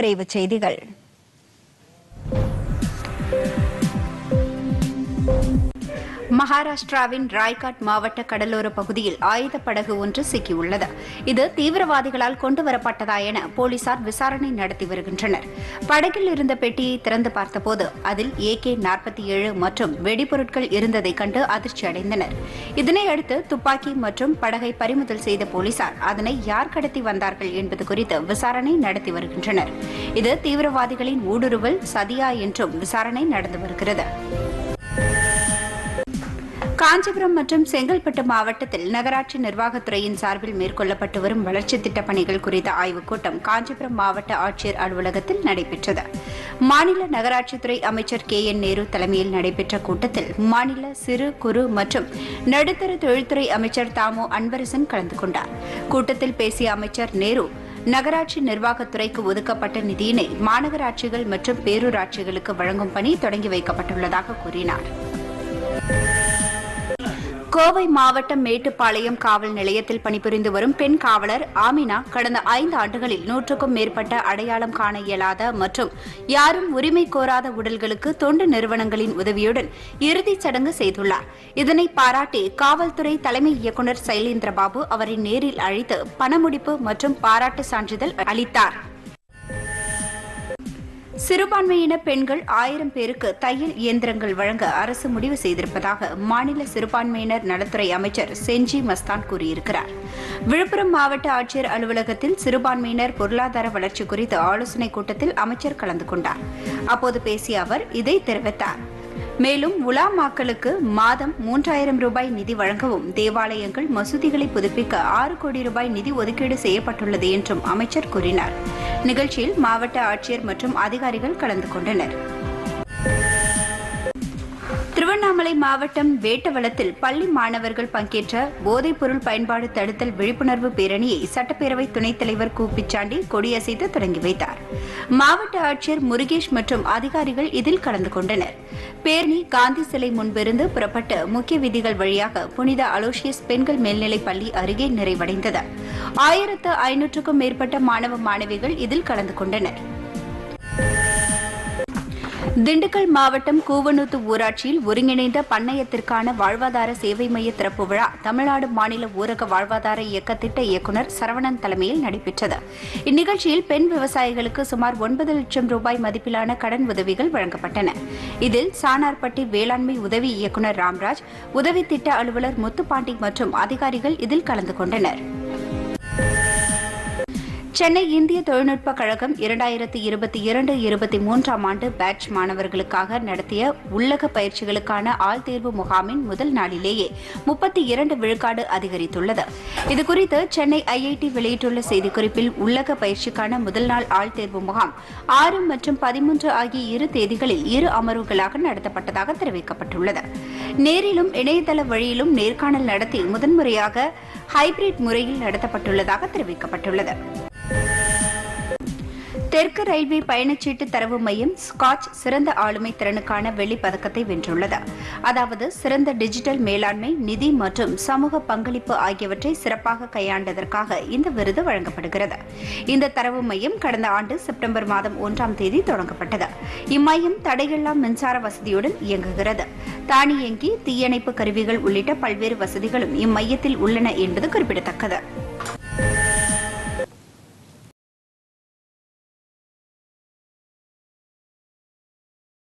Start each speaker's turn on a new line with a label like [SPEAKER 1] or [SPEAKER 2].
[SPEAKER 1] விரைவுச் செய்திகள் மகாராஷ்டிராவின் ராய்காட் மாவட்ட கடலோர பகுதியில் ஆயுத படகு ஒன்று சிக்கியுள்ளது இது தீவிரவாதிகளால் கொண்டுவரப்பட்டதா என போலீசார் விசாரணை நடத்தி வருகின்றனர் படகில் இருந்த பெட்டியை திறந்து பார்த்தபோது அதில் ஏகே நாற்பத்தி ஏழு மற்றும் வெடிபொருட்கள் இருந்ததைக் கண்டு அதிர்ச்சி அடைந்தனர் இதனையடுத்து துப்பாக்கி மற்றும் படகை பறிமுதல் செய்த போலீசார் அதனை யார் கடத்தி வந்தார்கள் என்பது குறித்து விசாரணை நடத்தி வருகின்றனர் இது தீவிரவாதிகளின் ஊடுருவல் சதியா என்றும் விசாரணை நடந்து வருகிறது காஞ்சிபுரம் மற்றும் செங்கல்பட்டு மாவட்டத்தில் நகராட்சி நிர்வாகத்துறையின் சார்பில் மேற்கொள்ளப்பட்டு வரும் வளர்ச்சித் திட்டப் பணிகள் குறித்த ஆய்வுக் கூட்டம் காஞ்சிபுரம் மாவட்ட ஆட்சியர் அலுவலகத்தில் நடைபெற்றது மாநில நகராட்சித்துறை அமைச்சர் கே என் நேரு தலைமையில் நடைபெற்ற கூட்டத்தில் மாநில சிறு குறு மற்றும் நடுத்தர தொழில்துறை அமைச்சர் தாமோ அன்பரசன் கலந்து கொண்டார் கூட்டத்தில் பேசிய அமைச்சர் நேரு நகராட்சி நிர்வாகத்துறைக்கு ஒதுக்கப்பட்ட நிதியினை மாநகராட்சிகள் மற்றும் பேரூராட்சிகளுக்கு வழங்கும் பணி தொடங்கி வைக்கப்பட்டுள்ளதாக கூறினார் கோவை மாவட்டம் மேட்டுப்பாளையம் காவல் நிலையத்தில் பணிபுரிந்து வரும் பெண் காவலர் ஆமினா கடந்த ஐந்து ஆண்டுகளில் நூற்றுக்கும் மேற்பட்ட அடையாளம் காண இயலாத மற்றும் யாரும் உரிமை கோராத உடல்களுக்கு தொண்டு நிறுவனங்களின் உதவியுடன் இறுதிச் சடங்கு செய்துள்ளார் இதனை பாராட்டி காவல்துறை தலைமை இயக்குநர் சைலேந்திரபாபு அவரை நேரில் அழைத்து பணமுடிப்பு மற்றும் பாராட்டு சான்றிதழ் அளித்தார் சிறுபான்மையின பெண்கள் ஆயிரம் பேருக்கு தையல் இயந்திரங்கள் வழங்க அரசு முடிவு செய்திருப்பதாக மாநில சிறுபான்மையினர் நலத்துறை அமைச்சர் செஞ்சி மஸ்தான் கூறியிருக்கிறார் விழுப்புரம் மாவட்ட ஆட்சியர் அலுவலகத்தில் சிறுபான்மையினர் பொருளாதார வளர்ச்சி குறித்த ஆலோசனைக் கூட்டத்தில் அமைச்சர் கலந்து கொண்டார் அப்போது பேசிய அவர் இதை தெரிவித்தார் மேலும் உலாமாக்களுக்கு மாதம் மூன்றாயிரம் ரூபாய் நிதி வழங்கவும் தேவாலயங்கள் மசூதிகளை புதுப்பிக்க ஆறு கோடி ரூபாய் நிதி ஒதுக்கீடு செய்யப்பட்டுள்ளது என்றும் அமைச்சர் கூறினார் நிகழ்ச்சியில் மாவட்ட ஆட்சியர் மற்றும் அதிகாரிகள் கலந்து கொண்டனர் திருவண்ணாமலை மாவட்டம் வேட்டவளத்தில் பள்ளி மாணவர்கள் பங்கேற்ற போதைப்பொருள் பயன்பாடு தடுத்தல் விழிப்புணர்வு பேரணியை சட்டப்பேரவை துணைத் தலைவர் கு பிச்சாண்டி கொடியசைத்து தொடங்கி வைத்தார் மாவட்ட ஆட்சியர் முருகேஷ் மற்றும் அதிகாரிகள் இதில் கலந்து கொண்டனர் பேரணி காந்தி சிலை முன்பிருந்து புறப்பட்டு முக்கிய விதிகள் வழியாக புனித அலோசியஸ் பெண்கள் மேல்நிலைப் பள்ளி அருகே நிறைவடைந்தது ஆயிரத்து ஐநூற்றுக்கும் மேற்பட்ட மாணவ மாணவிகள் இதில் கலந்து கொண்டனர் திண்டுக்கல் மாவட்டம் கூவனூத்து ஊராட்சியில் ஒருங்கிணைந்த பண்ணையத்திற்கான வாழ்வாதார சேவை மைய திறப்பு விழா தமிழ்நாடு மாநில ஊரக வாழ்வாதார இயக்க திட்ட இயக்குநர் சரவணன் தலைமையில் நடைபெற்றது இந்நிகழ்ச்சியில் பெண் விவசாயிகளுக்கு சுமார் ஒன்பது லட்சம் ரூபாய் மதிப்பிலான கடன் உதவிகள் வழங்கப்பட்டன இதில் சானார்பட்டி வேளாண்மை உதவி இயக்குநர் ராம்ராஜ் உதவி திட்ட அலுவலர் முத்துப்பாண்டி மற்றும் அதிகாரிகள் இதில் கலந்து கொண்டனர் சென்னை இந்திய தொழில்நுட்ப கழகம் இரண்டாயிரத்தி இருபத்தி இரண்டு இருபத்தி மூன்றாம் ஆண்டு பேட்ச் மாணவர்களுக்காக நடத்திய உள்ளக பயிற்சிகளுக்கான ஆள்தேர்வு முகாமின் முதல் நாளிலேயே முப்பத்தி இரண்டு விழுக்காடு அதிகரித்துள்ளது இதுகுறித்து சென்னை ஐஐடி வெளியிட்டுள்ள செய்திக்குறிப்பில் உள்ளக பயிற்சிக்கான முதல் நாள் ஆள்தேர்வு முகாம் ஆறு மற்றும் பதிமூன்று ஆகிய இரு தேதிகளில் இரு அமர்வுகளாக நடத்தப்பட்டதாக தெரிவிக்கப்பட்டுள்ளது நேரிலும் இணையதள வழியிலும் நேர்காணல் நடத்தி முதன்முறையாக ஹைபிரிட் முறையில் நடத்தப்பட்டுள்ளதாக தெரிவிக்கப்பட்டுள்ளது தெற்கு ரயில்வே பயணச்சீட்டு தரவு மையம் ஸ்காட்ச் சிறந்த ஆளுமை திறனுக்கான வெள்ளிப் பதக்கத்தை வென்றுள்ளது அதாவது சிறந்த டிஜிட்டல் மேலாண்மை நிதி மற்றும் சமூக பங்களிப்பு ஆகியவற்றை சிறப்பாக கையாண்டதற்காக இந்த விருது வழங்கப்படுகிறது இந்த தரவு மையம் கடந்த ஆண்டு செப்டம்பர் மாதம் ஒன்றாம் தேதி தொடங்கப்பட்டது இம்மையம் தடையில்லா மின்சார வசதியுடன் இயங்குகிறது தானியங்கி தீயணைப்பு கருவிகள் உள்ளிட்ட பல்வேறு வசதிகளும் இம்மையத்தில் உள்ளன என்பது குறிப்பிடத்தக்கது